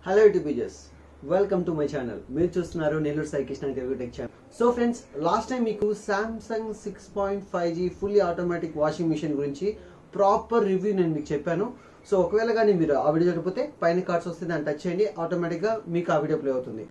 hello YouTubers welcome to my channel మీరు చూస్తున్నారు Nellore Sai Krishna Telugu tech channel so friends last time మీకు Samsung six point five G fully automatic washing machine గురించి proper review నేను మీకు చెప్పాను so ఒకవేళ కానీ మీరు ఆ వీడియో చూడకపోతే పైన కార్డ్స్ వస్తే దాన్ని టచ్ చేయండి ఆటోమేటిక్గా మీకు ఆ వీడియో ప్లే అవుతుంది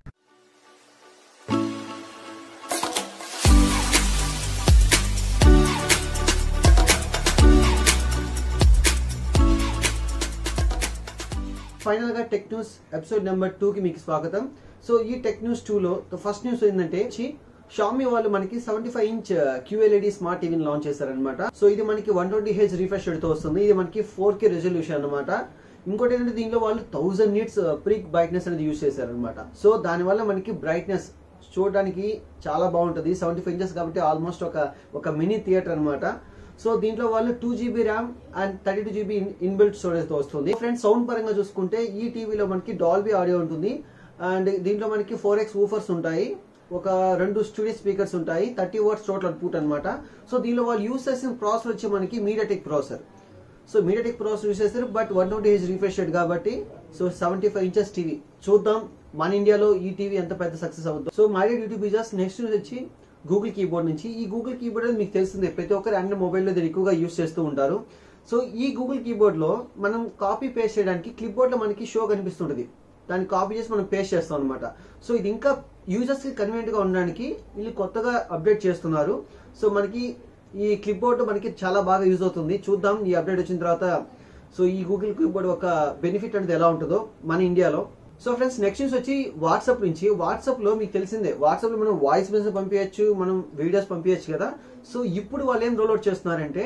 ఫైనల్ గా tech news episode number two కి మీకు స్వాగతం సో ఈ టెక్ న్యూస్ టూ లో ఫస్ట్ న్యూస్ ఏంటంటే షామీ వాళ్ళు మనకి seventy five inch QLED smart టీవీని లాంచ్ చేశారనమాట సో ఇది మనకి వన్ ట్వంటీ హెచ్ రిఫ్రెష్ తో వస్తుంది ఇది మనకి ఫోర్ కే రెజల్యూషన్ అనమాట ఇంకోటి ఏంటంటే దీనిలో వాళ్ళు థౌసండ్ నీట్స్ ప్రీక్ బ్రైట్నెస్ అనేది యూస్ చేశారనమాట సో దానివల్ల మనకి బ్రైట్నెస్ చూడడానికి చాలా బాగుంటుంది సెవెంటీ ఫైవ్ ఇంచెస్ కాబట్టి ఆల్మోస్ట్ ఒక ఒక మినీ థియేటర్ అనమాట సో దీంట్లో వాళ్ళు two GB RAM and thirty two GB inbuilt storage తో వస్తుంది ఫ్రెండ్స్ సౌండ్ పరంగా చూసుకుంటే ఈ టీవీలో మనకి డాల్బీ ఆడియో ఉంటుంది అండ్ దీంట్లో మనకి ఫోర్ ఎక్స్ ఊఫర్స్ ఉంటాయి ఒక రెండు స్టూడియో స్పీకర్స్ ఉంటాయి థర్టీ వర్డ్స్ టోటల్ అవుట్పుట్ అనమాట సో దీనిలో వాళ్ళు యూస్ చేసిన ప్రాసెసర్ వచ్చి మనకి MediaTek processor so MediaTek processor use చేస్తారు but one twenty H refresh కాబట్టి so seventy five inches TV చూద్దాం మన ఇండియాలో ఈ టీవీ ఎంత పెద్ద సక్సెస్ అవుతుంది so my YouTube users next news వచ్చి గూగుల్ కీబోర్డ్ నుంచి ఈ గూగుల్ కీబోర్డ్ అనేది మీకు తెలిసిందే ప్రతి ఒక్కరు అన్ని మొబైల్లో దీన్ని ఎక్కువగా యూస్ చేస్తూ ఉంటారు సో ఈ గూగుల్ కీబోర్డ్ లో మనం కాపీ పేస్ట్ చేయడానికి క్లిప్ బోర్డ్ లో మనకి షో కనిపిస్తుంటది దాన్ని కాపీ చేసి మనం పేస్ట్ చేస్తాం అనమాట సో ఇది ఇంకా యూజర్స్ కి కన్వీనియంట్ గా ఉండడానికి వీళ్ళు కొత్తగా అప్డేట్ చేస్తున్నారు సో మనకి ఈ క్లిప్ బోర్డ్ మనకి చాలా బాగా యూజ్ అవుతుంది చూద్దాం ఈ అప్డేట్ వచ్చిన తర్వాత సో ఈ గూగుల్ క్లిప్ బోర్డ్ ఒక బెనిఫిట్ అనేది ఎలా ఉంటుందో మన ఇండియాలో సో ఫ్రెండ్స్ నెక్స్ట్ న్యూస్ వచ్చి వాట్సాప్ నుంచి వాట్సాప్ లో మీకు తెలిసిందే వాట్సాప్ లో మనం వాయిస్ మెసేజ్ పంపించచ్చు మనం వీడియోస్ పంపించచ్చు కదా సో ఇప్పుడు వాళ్ళు ఏం రోల్ అవుట్ చేస్తున్నారంటే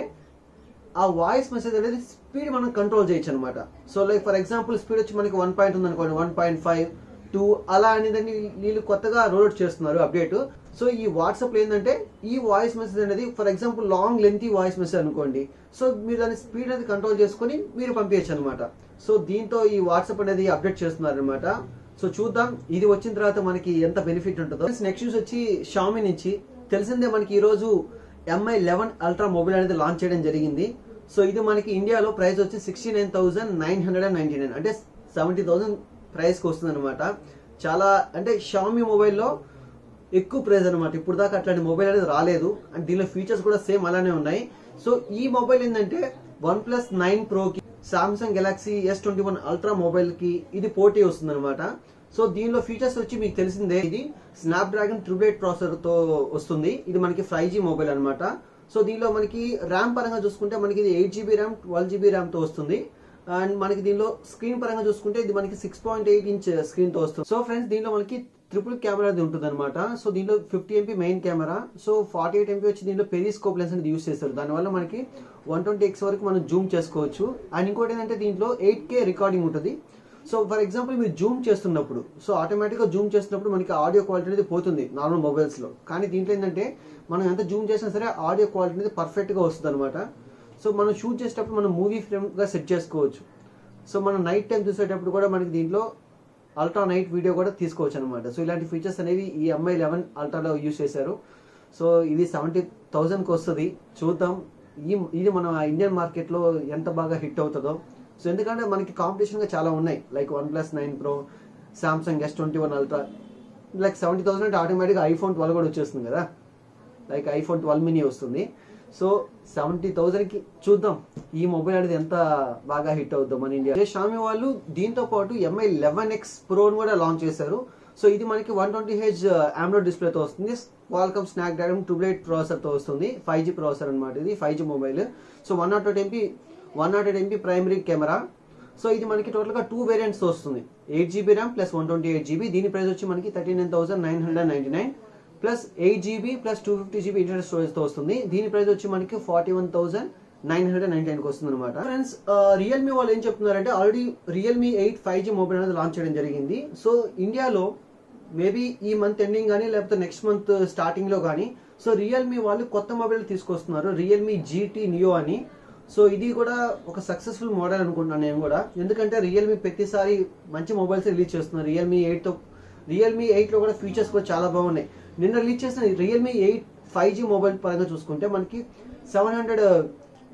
ఆ వాయిస్ మెసేజ్ అనేది స్పీడ్ మనం కంట్రోల్ చేయొచ్చు అనమాట so like for example speed వచ్చి మనకి వన్ పాయింట్ ఉంది అనుకోండి వన్ పాయింట్ ఫైవ్ టూ అలా అనేది వీళ్ళు కొత్తగా రోల్ అవుట్ చేస్తున్నారు అప్డేట్ సో ఈ వాట్సాప్ లో ఏంటంటే ఈ వాయిస్ మెసేజ్ అనేది for example long lengthy voice message అనుకోండి సో మీరు దాని స్పీడ్ అనేది కంట్రోల్ చేసుకొని మీరు పంపించచ్చు అనమాట సో దీంతో ఈ వాట్సాప్ అనేది అప్డేట్ చేస్తున్నారు అనమాట సో చూద్దాం ఇది వచ్చిన తర్వాత మనకి ఎంత బెనిఫిట్ ఉంటుందో నెక్స్ట్ న్యూస్ వచ్చి షామి నుంచి తెలిసిందే మనకి ఈ రోజు ఎంఐ లెవెన్ అల్ట్రా మొబైల్ అనేది లాంచ్ చేయడం జరిగింది సో ఇది మనకి ఇండియాలో ప్రైస్ వచ్చి sixty nine thousand nine hundred and ninety nine అంటే సెవెంటీ థౌసండ్ ప్రైస్కి వస్తుంది అనమాట చాలా అంటే షామి మొబైల్లో ఎక్కువ ప్రైస్ అనమాట ఇప్పుడు దాకా అట్లాంటి మొబైల్ అనేది రాలేదు అండ్ దీనిలో ఫీచర్స్ కూడా సేమ్ అలానే ఉన్నాయి సో ఈ మొబైల్ ఏంటంటే వన్ ప్లస్ నైన్ ప్రోకి Samsung Galaxy S twenty one ultra mobile కి ఇది పోటీ వస్తుంది అనమాట సో దీనిలో ఫీచర్స్ వచ్చి మీకు తెలిసిందే ఇది Snapdragon triple eight processor తో వస్తుంది ఇది మనకి ఫైవ్ జీ మొబైల్ అనమాట సో దీనిలో మనకి ర్యామ్ పరంగా చూసుకుంటే మనకి ఇది eight GB RAM twelve GB RAM తో వస్తుంది అండ్ మనకి దీనిలో స్క్రీన్ పరంగా చూసుకుంటే ఇది మనకి six point eight inch screen తో వస్తుంది సో ఫ్రెండ్స్ దీనిలో మనకి ట్రిపుల్ కెమెరా అది ఉంటుంది అనమాట సో దీనిలో fifty MP main camera so forty eight MP వచ్చి దీనిలో పెరిస్కోప్ లెన్స్ అనేది యూస్ చేస్తారు దానివల్ల మనకి వన్ ట్వంటీ ఎక్స్ వరకు మనం జూమ్ చేసుకోవచ్చు అండ్ ఇంకోటి ఏంటంటే దీంట్లో ఎయిట్ కే రికార్డింగ్ ఉంటుంది సో ఫర్ ఎగ్జాంపుల్ మీరు జూమ్ చేస్తున్నప్పుడు సో ఆటోమేటిక్గా జూమ్ చేస్తున్నప్పుడు మనకి ఆడియో క్వాలిటీ అనేది పోతుంది నార్మల్ మొబైల్స్లో కానీ దీంట్లో ఏంటంటే మనం ఎంత జూమ్ చేసినా సరే ఆడియో క్వాలిటీ అనేది పర్ఫెక్ట్గా వస్తుంది అనమాట సో మనం షూట్ చేసేటప్పుడు మనం మూవీ ఫ్రేమ్గా సెట్ చేసుకోవచ్చు సో మనం నైట్ టైం చూసేటప్పుడు కూడా మనకి దీంట్లో అల్ట్రా నైట్ వీడియో కూడా తీసుకోవచ్చు అనమాట సో ఇలాంటి ఫీచర్స్ అనేవి ఈ ఎంఐ లెవెన్ అల్ట్రాలో యూస్ చేశారు సో ఇది సెవెంటీ థౌజండ్కి వస్తుంది చూద్దాం ఈ ఇది మన ఇండియన్ మార్కెట్లో ఎంత బాగా హిట్ అవుతుందో సో ఎందుకంటే మనకి కాంపిటీషన్గా చాలా ఉన్నాయి like one plus nine pro Samsung S twenty one ultra like seventy thousand అంటే ఆటోమేటిక్గా ఐఫోన్ ట్వెల్వ్ కూడా వచ్చేస్తుంది కదా లైక్ ఐఫోన్ ట్వెల్వ్ మినీ వస్తుంది సో సెవెంటీ థౌసండ్కి చూద్దాం ఈ మొబైల్ అనేది ఎంత బాగా హిట్ అవుద్దాం మన ఇండియా షామి వాళ్ళు దీంతో పాటు ఎంఐ లెవెన్ ఎక్స్ ప్రోని కూడా లాంచ్ చేశారు సో ఇది మనకి వన్ ట్వంటీ హెచ్ ఆమ్రోడ్ డిస్ప్లేతో వస్తుంది వాల్కమ్ స్నాక్ డ్రాగన్ ట్యూబ్లైట్ ప్రాసెసర్తో వస్తుంది ఫైవ్ జీ ప్రాసెసర్ అనమాట ఇది five G mobile so one nought eight MP one nought eight MP primary camera so ఇది మనకి టోటల్గా టూ వేరియంట్స్ వస్తుంది eight GB RAM plus one twenty eight GB దీని price వచ్చి మనకి thirty nine thousand nine hundred ninety nine plus eight GB plus two fifty GB internet స్టోరేజ్తో వస్తుంది దీని price వచ్చి మనకి forty one thousand nine hundred ninety నైన్కి వస్తుంది అనమాట ఫ్రెండ్స్ రియల్మీ వాళ్ళు ఏం చెప్తున్నారంటే already Realme eight five G mobile అనేది లాంచ్ చేయడం జరిగింది సో ఇండియాలో మేబీ ఈ మంత్ ఎండింగ్ కానీ లేకపోతే నెక్స్ట్ మంత్ స్టార్టింగ్ లో కానీ సో రియల్మీ వాళ్ళు కొత్త మొబైల్ తీసుకొస్తున్నారు రియల్మీ జీటీ నియో అని సో ఇది కూడా ఒక సక్సెస్ఫుల్ మోడల్ అనుకుంటున్నాను నేను కూడా ఎందుకంటే రియల్మీ ప్రతిసారి మంచి మొబైల్స్ రిలీజ్ చేస్తున్నారు రియల్మీ ఎయిట్తో రియల్మీ ఎయిట్లో కూడా ఫీచర్స్ కూడా చాలా బాగున్నాయి నిన్న రిలీజ్ చేసిన Realme eight five G mobile పరంగా చూసుకుంటే మనకి seven hundred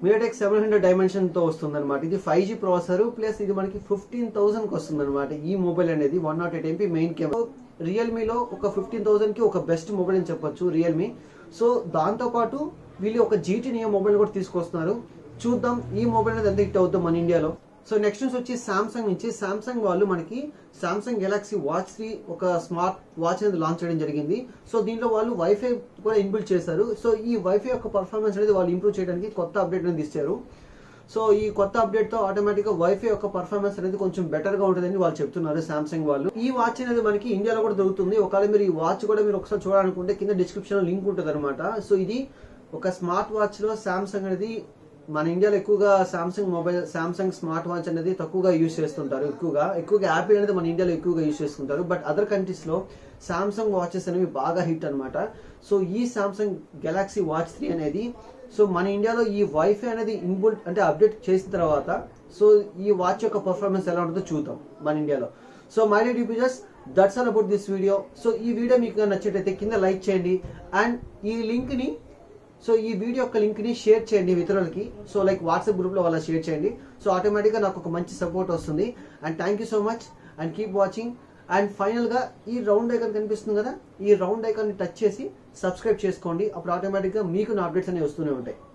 MediaTek seven hundred dimension తో వస్తుంది అనమాట ఇది ఫైవ్ జీ ప్రాసెసర్ ప్లస్ ఇది మనకి ఫిఫ్టీన్ థౌసండ్ కి వస్తుంది అనమాట ఈ మొబైల్ అనేది one nought eight MP main camera రియల్మీలో ఒక ఫిఫ్టీన్ థౌసండ్ కి ఒక బెస్ట్ మొబైల్ అని చెప్పొచ్చు రియల్మీ సో దాంతో పాటు వీళ్ళు ఒక జీటీ నియో మొబైల్ కూడా తీసుకొస్తున్నారు చూద్దాం ఈ మొబైల్ అనేది ఎంత హిట్ అవుతుంది మన ఇండియాలో సో నెక్స్ట్ న్యూస్ వచ్చి సామ్సంగ్ నుంచి సామ్సంగ్ వాళ్ళు మనకి సామ్సంగ్ గెలాక్సీ వాచ్ త్రీ ఒక స్మార్ట్ వాచ్ అనేది లాంచ్ చేయడం జరిగింది సో దీంట్లో వాళ్ళు వైఫై కూడా ఇన్బిల్డ్ చేశారు సో ఈ వైఫై యొక్క పర్ఫార్మెన్స్ అనేది వాళ్ళు ఇంప్రూవ్ చేయడానికి కొత్త అప్డేట్ అనేది ఇచ్చారు సో ఈ కొత్త అప్డేట్ తో ఆటోమేటిక్ గా వైఫై యొక్క పర్ఫార్మెన్స్ అనేది కొంచెం బెటర్ గా ఉంటుందని వాళ్ళు చెప్తున్నారు సామ్సంగ్ వాళ్ళు ఈ వాచ్ అనేది మనకి ఇండియాలో కూడా దొరుకుతుంది ఒకవేళ మీరు ఈ వాచ్ కూడా మీరు ఒకసారి చూడాలనుకుంటే కింద డిస్క్రిప్షన్ లో లింక్ ఉంటుంది అనమాట సో ఇది ఒక స్మార్ట్ వాచ్ లో సామ్సంగ్ అనేది మన ఇండియాలో ఎక్కువగా Samsung mobile Samsung smart watch అనేది తక్కువగా యూజ్ చేస్తుంటారు ఎక్కువగా ఎక్కువగా యాపిల్ అనేది మన ఇండియాలో ఎక్కువగా యూజ్ చేస్తుంటారు బట్ అదర్ కంట్రీస్ లో సామ్సంగ్ వాచెస్ అనేవి బాగా హిట్ అన్నమాట సో ఈ సామ్సంగ్ గెలాక్సీ వాచ్ త్రీ అనేది సో మన ఇండియాలో ఈ వైఫై అనేది ఇన్బుల్ట్ అంటే అప్డేట్ చేసిన తర్వాత సో ఈ వాచ్ యొక్క పర్ఫార్మెన్స్ ఎలా ఉంటుందో చూద్దాం మన ఇండియాలో సో మై డెడ్ యూపీజర్స్ that's all about this video so ఈ వీడియో మీకు నచ్చినట్టయితే కింద లైక్ చేయండి అండ్ ఈ లింక్ ని సో ఈ వీడియో యొక్క లింక్ ని షేర్ చేయండి మిత్రులకి సో లైక్ వాట్సాప్ గ్రూప్ లో వాళ్ళ షేర్ చేయండి సో ఆటోమేటిక్ గా నాకు ఒక మంచి సపోర్ట్ వస్తుంది and thank you so much and keep watching and final గా ఈ రౌండ్ ఐకాన్ కనిపిస్తుంది కదా ఈ రౌండ్ ఐకాన్ ని టచ్ చేసి సబ్స్క్రైబ్ చేసుకోండి అప్పుడు ఆటోమేటిక్ గా మీకు నా అప్డేట్స్ అనేవి వస్తూనే ఉంటాయి